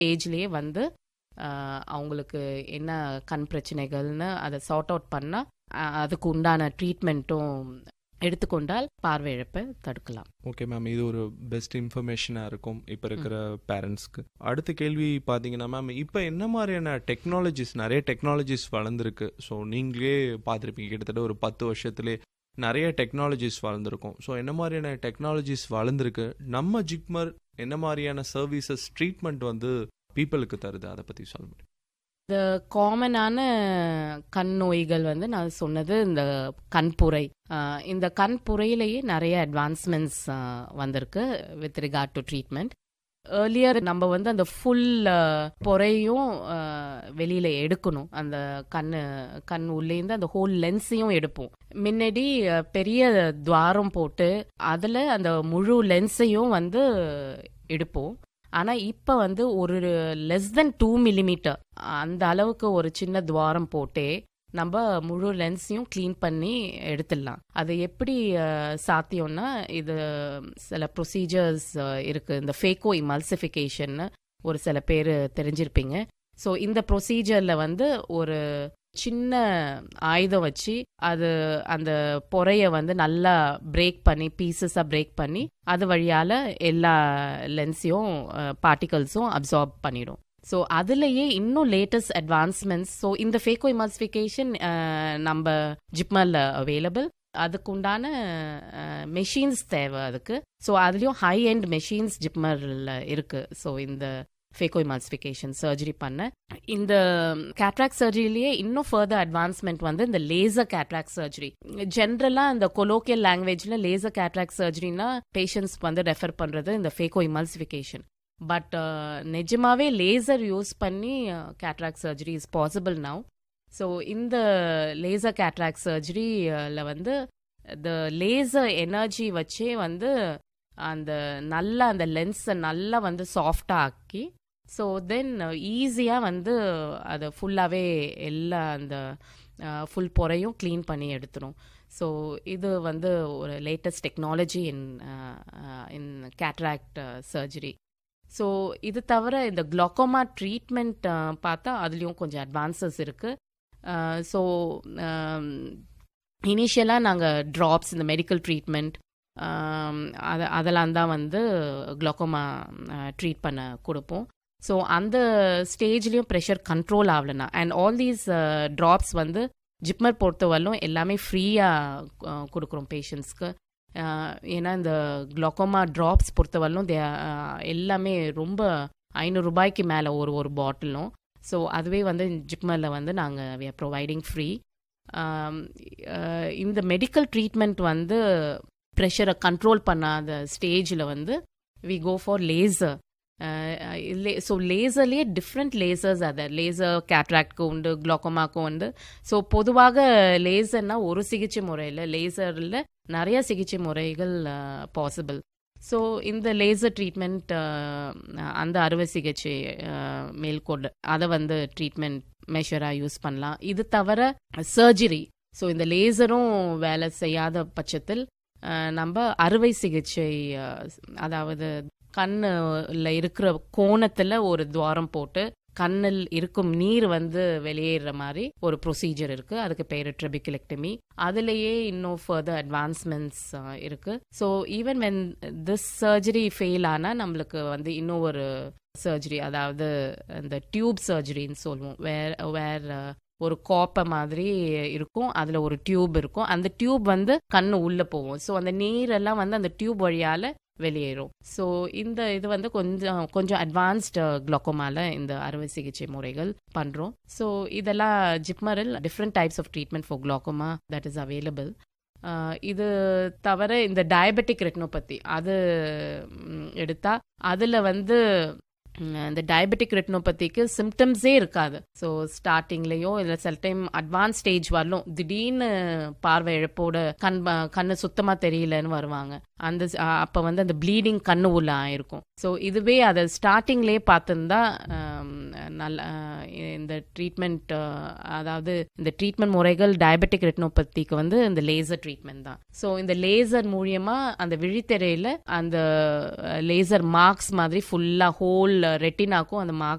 ஏஜ்லேயே வந்து ஆஹ், அவங்களுக்கு என்ன கண் பிரச்சனைகள்னு அதை சார்ட் அவுட் பண்ணால் அதுக்கு உண்டான ட்ரீட்மெண்ட்டும் எடுத்துக்கொண்டால் பார்வை இழப்பை தடுக்கலாம் ஓகே மேம் இது ஒரு பெஸ்ட் இன்ஃபர்மேஷனாக இருக்கும் இப்போ இருக்கிற பேரண்ட்ஸ்க்கு அடுத்த கேள்வி பார்த்தீங்கன்னா மேம் இப்போ என்ன மாதிரியான டெக்னாலஜிஸ் நிறைய டெக்னாலஜிஸ் வளர்ந்துருக்கு ஸோ நீங்களே பார்த்துருப்பீங்க கிட்டத்தட்ட ஒரு பத்து வருஷத்துலேயே நிறைய டெக்னாலஜிஸ் வளர்ந்துருக்கும் ஸோ என்ன மாதிரியான டெக்னாலஜிஸ் வளர்ந்துருக்கு நம்ம ஜிக்மர் என்ன மாதிரியான சர்வீசஸ் ட்ரீட்மெண்ட் வந்து பீப்புளுக்கு தருது அதை பற்றி சொல்ல முடியும் இந்த காமனான கண் நோய்கள் வந்து நான் சொன்னது இந்த கண்புரை ஆஹ் இந்த கண்புரையிலேயே நிறைய அட்வான்ஸ்மெண்ட்ஸ் வந்திருக்கு with regard to treatment earlier நம்ம வந்து அந்த ஃபுல் பொறையும் ஆஹ், வெளியில எடுக்கணும் அந்த கண்ணு கண் உள்ளேந்து அந்த ஹோல் லென்ஸையும் எடுப்போம் முன்னாடி ஆஹ், பெரிய துவாரம் போட்டு அதுல அந்த முழு லென்ஸையும் வந்து எடுப்போம் ஆனா இப்ப வந்து ஒரு லெஸ் தென் டூ மில்லிமீட்டர் அந்த அளவுக்கு ஒரு சின்ன துவாரம் போட்டே நம்ம முழு லென்ஸையும் க்ளீன் பண்ணி எடுத்துடலாம் அது எப்படி அஹ், சாத்தியம்னா இது சில ப்ரொசீஜர்ஸ் இருக்கு இந்த ஃபேக்கோ இமல்சிஃபிகேஷன் ஒரு சில பேர் தெரிஞ்சிருப்பீங்க ஸோ இந்த ப்ரொசீஜர்ல வந்து ஒரு சின்ன ஆயுதம் வச்சு அது அந்த பொறைய வந்து நல்லா பிரேக் பண்ணி பீசஸாக பிரேக் பண்ணி அது வழியால எல்லா லென்ஸையும் பார்ட்டிகல்ஸும் அப்சார்ப் பண்ணிடும் ஸோ அதுலயே இன்னும் லேட்டஸ்ட் அட்வான்ஸ்மெண்ட்ஸ் ஸோ இந்த ஃபேக்கோ இமால்சிஃபிகேஷன் நம்ம ஜிப்மல்ல அவைலபிள் அதுக்குண்டான மெஷின்ஸ் தேவை அதுக்கு ஸோ அதுலேயும் ஹை எண்ட் மெஷின்ஸ் ஜிப்மரில் இருக்கு ஸோ இந்த ஃபேக்கோ இமால்சிஃபிகேஷன் சர்ஜரி பண்ண இந்த கேட்ராக் சர்ஜரியிலேயே இன்னும் ஃபர்தர் அட்வான்ஸ்மெண்ட் வந்து இந்த லேசர் கேட்ராக் சர்ஜரி ஜென்ரலாக இந்த கொலோக்கியல் லாங்குவேஜில் லேசர் கேட்ராக் சர்ஜரினா பேஷண்ட்ஸ் வந்து ரெஃபர் பண்ணுறது இந்த ஃபேக்கோ இமல்சிஃபிகேஷன் பட் நிஜமாவே லேசர் யூஸ் பண்ணி cataract surgery is possible now so இந்த லேசர் கேட்ராக் சர்ஜரியில் வந்து இந்த லேசர் எனர்ஜி வச்சே வந்து அந்த நல்லா அந்த லென்ஸை நல்லா வந்து சாஃப்டாக ஆக்கி ஸோ தென் ஈஸியாக வந்து அதை ஃபுல்லாகவே எல்லா அந்த ஃபுல் பொறையும் க்ளீன் பண்ணி எடுத்துரும் ஸோ இது வந்து ஒரு latest technology in in cataract surgery so இது தவிர இந்த குளோக்கோமா ட்ரீட்மெண்ட் பார்த்தா அதுலேயும் கொஞ்சம் அட்வான்சஸ் இருக்குது ஸோ இனிஷியலாக நாங்கள் ட்ராப்ஸ் இந்த மெடிக்கல் ட்ரீட்மெண்ட் அது அதெல்லாம் தான் வந்து குளோக்கோமா ட்ரீட் பண்ண கொடுப்போம் ஸோ அந்த ஸ்டேஜ்லேயும் ப்ரெஷர் கண்ட்ரோல் ஆகலைன்னா அண்ட் ஆல் தீஸ் ட்ராப்ஸ் வந்து ஜிப்மர் பொறுத்தவரையிலும் எல்லாமே ஃப்ரீயாக கொடுக்குறோம் பேஷண்ட்ஸ்க்கு ஏன்னா இந்த குளோக்கோமா ட்ராப்ஸ் பொறுத்தவரையிலும் தே எல்லாமே ரொம்ப ஐநூறு ரூபாய்க்கு மேலே ஒரு ஒரு பாட்டிலும் ஸோ அதுவே வந்து ஜிப்மரில் வந்து நாங்கள் வி ஆர் ப்ரொவைடிங் ஃப்ரீ இந்த மெடிக்கல் ட்ரீட்மெண்ட் வந்து ப்ரெஷரை கண்ட்ரோல் பண்ணாத ஸ்டேஜில் வந்து we go for laser so லேசர்லேயே டிஃப்ரெண்ட் லேசர்ஸ் அதை லேசர் கேட்ராக்ட்க்கு உண்டு குளோக்கோமாக்கும் உண்டு ஸோ பொதுவாக லேசர்னா ஒரு சிகிச்சை முறையில் லேசரில் நிறைய சிகிச்சை முறைகள் பாசிபிள் ஸோ இந்த லேசர் ட்ரீட்மெண்ட் அந்த அறுவை சிகிச்சை மேல்கொண்டு அதை வந்து ட்ரீட்மெண்ட் மெஷராக யூஸ் பண்ணலாம் இது தவிர சர்ஜரி ஸோ இந்த லேசரும் வேலை செய்யாத பட்சத்தில் நம்ம அறுவை சிகிச்சை அதாவது கண்ணில் இருக்கிற கோணத்தில் ஒரு துவாரம் போட்டு கண்ணில் இருக்கும் நீர் வந்து வெளியேற மாதிரி ஒரு ப்ரொசீஜர் இருக்கு அதுக்கு பேர் ட்ரெபிகுலெக்டமி அதுலேயே இன்னும் ஃபர்தர் அட்வான்ஸ்மெண்ட்ஸ் இருக்கு so even when this surgery fail ஆனால் நம்மளுக்கு வந்து இன்னும் ஒரு சர்ஜரி அதாவது இந்த டியூப் சர்ஜரின்னு சொல்லுவோம் வேர் வேர் ஒரு கோப்பை மாதிரி இருக்கும் அதில் ஒரு டியூப் இருக்கும் அந்த டியூப் வந்து கண்ணு உள்ளே போகும் ஸோ அந்த நீரெல்லாம் வந்து அந்த டியூப் வழியால் வெளியேறும் ஸோ இந்த இது வந்து கொஞ்சம் கொஞ்சம் அட்வான்ஸ்டு குளோக்கோமால இந்த அறுவை சிகிச்சை முறைகள் பண்ணுறோம் ஸோ இதெல்லாம் ஜிப்மரில் different types of treatment for glaucoma that is available இது தவிர இந்த டயபெட்டிக் ரெட்டினோபதி அது எடுத்தா அதில் வந்து இந்த டயபெட்டிக் ரெட்டினோபதிக்கு சிம்டம்ஸே இருக்காது ஸோ ஸ்டார்டிங்லேயோ இல்லை சில டைம் அட்வான்ஸ் ஸ்டேஜ் வரலும் திடீர்னு பார்வை இழப்போட கண் கண்ணு சுத்தமாக தெரியலன்னு வருவாங்க அந்த அப்போ வந்து அந்த ப்ளீடிங் கண்ணு உள்ள ஆயிருக்கும் ஸோ இதுவே அதை ஸ்டார்டிங்லேயே பார்த்துருந்தா நல்ல அஹ், இந்த ட்ரீட்மெண்ட் அதாவது இந்த ட்ரீட்மெண்ட் முறைகள் டயபெட்டிக் ரெட்டினோபதிக்கு வந்து இந்த லேசர் ட்ரீட்மெண்ட் தான் ஸோ இந்த லேசர் மூலியமா அந்த விழித்திரையில அந்த லேசர் மார்க்ஸ் மாதிரி ஃபுல்லா ஹோல் ரெட்டினாக்கும் அந்த மார்க்